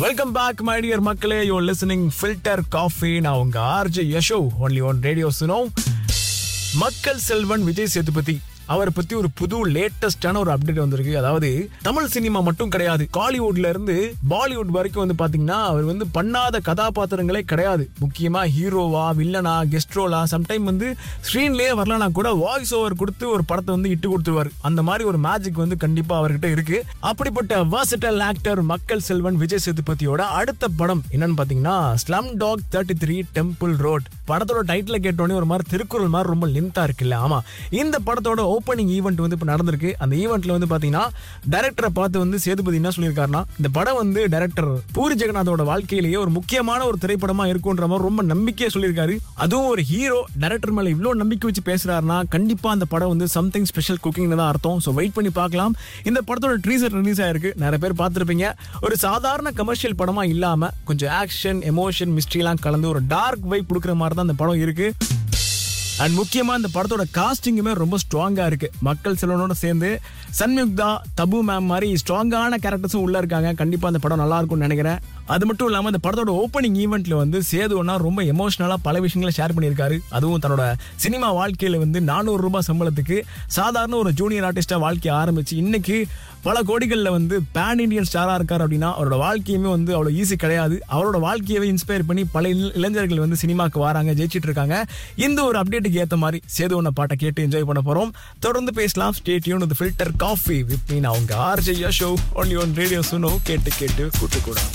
welcome back my dear மக்களே you listening filter coffee நான் உங்க RJ Yasho only one radio Suno மக்கள் செல்வன் விஜய் சேதுபதி அவரை பத்தி ஒரு புது லேட்டஸ்டான ஒரு அப்டேட் வந்திருக்கு அதாவது தமிழ் சினிமா மட்டும் கிடையாது காலிவுட்ல இருந்து பாலிவுட் வரைக்கும் வந்து பாத்தீங்கன்னா அவர் வந்து பண்ணாத கதாபாத்திரங்களே கிடையாது முக்கியமா ஹீரோவா வில்லனா கெஸ்ட் ரோலா சம்டைம் வந்து ஸ்க்ரீன்லயே வரலனா கூட வாய்ஸ் ஓவர் கொடுத்து ஒரு படத்தை வந்து இட்டு கொடுத்துருவாரு அந்த மாதிரி ஒரு மேஜிக் வந்து கண்டிப்பா அவர்கிட்ட இருக்கு அப்படிப்பட்ட வாசட்டல் ஆக்டர் மக்கள் செல்வன் விஜய் சேதுபதியோட அடுத்த படம் என்னன்னு பாத்தீங்கன்னா slumdog thirty three temple road படத்தோட டைட்டில் கேட்டோடனே ஒரு மாதிரி திருக்குறள் மாதிரி ரொம்ப லென்த்தா இருக்குல்ல ஆமா இந்த படத்தோட ஓப்பனிங் ஈவெண்ட் வந்து இப்போ நடந்திருக்கு அந்த ஈவெண்ட்ல வந்து பாத்தீங்கன்னா டைரக்டரை பார்த்து வந்து சேதுபதி என்ன சொல்லியிருக்காருன்னா இந்த படம் வந்து டைரக்டர் பூரி ஜெகநாதோட வாழ்க்கையிலேயே ஒரு முக்கியமான ஒரு திரைப்படமா இருக்குன்ற மாதிரி ரொம்ப நம்பிக்கையா சொல்லியிருக்காரு அதுவும் ஒரு ஹீரோ டைரக்டர் மேல இவ்வளவு நம்பிக்கை வச்சு பேசுறாருன்னா கண்டிப்பா அந்த படம் வந்து சம்திங் ஸ்பெஷல் குக்கிங்னு தான் அர்த்தம் ஸோ வெயிட் பண்ணி பார்க்கலாம் இந்த படத்தோட ட்ரீசர் ரிலீஸ் ஆயிருக்கு நிறைய பேர் பார்த்துருப்பீங்க ஒரு சாதாரண கமர்ஷியல் படமா இல்லாம கொஞ்சம் ஆக்ஷன் எமோஷன் மிஸ்ட்ரிலாம் கலந்து ஒரு டார்க் வைப் கொடுக்குற மாதிரி தான் அந்த படம் இருக்கு அண்ட் முக்கியமா இந்த படத்தோட காஸ்டிங்குமே ரொம்ப ஸ்ட்ராங்கா இருக்கு மக்கள் செல்வனோட சேர்ந்து சன்யுக்தா தபு மேம் மாதிரி ஸ்ட்ராங்கான கேரக்டர்ஸும் உள்ள இருக்காங்க கண்டிப்பா அந்த படம் நல்லா இருக்கும்னு நினைக்கிறேன் அது மட்டும் இல்லாம இந்த படத்தோட ஓப்பனிங் ஈவெண்ட்ல வந்து சேதுவனா ரொம்ப எமோஷனலா பல விஷயங்களை ஷேர் பண்ணியிருக்காரு அதுவும் தன்னோட சினிமா வாழ்க்கையில வந்து நானூறு ரூபாய் சம்பளத்துக்கு சாதாரண ஒரு ஜூனியர் ஆர்டிஸ்டா வாழ்க்கைய ஆரம்பிச்சு இன்னைக்கு பல கோடிகள்ல வந்து பேன் இண்டியன் ஸ்டாரா இருக்காரு அப்படின்னா அவரோட வாழ்க்கையுமே வந்து அவ்வளவு ஈஸி கிடையாது அவரோட வாழ்க்கையவே இன்ஸ்பயர் பண்ணி பல இள- இளைஞர்கள் வந்து சினிமாக்கு வராங்க ஜெயிச்சிட்டு இருக்காங்க இந்த ஒரு அப்டேட்டுக்கு ஏத்த மாதிரி சேதுவன பாட்டை கேட்டு என்ஜாய் பண்ண போறோம் தொடர்ந்து பேசலாம் stay tuned with filter coffee with மீன் அவங்க ஆர்ஜே ஷோ ஒன்லி ஒன் ரேடியோ சுனோ கேட்டு கேட்டு கூட்டு கூட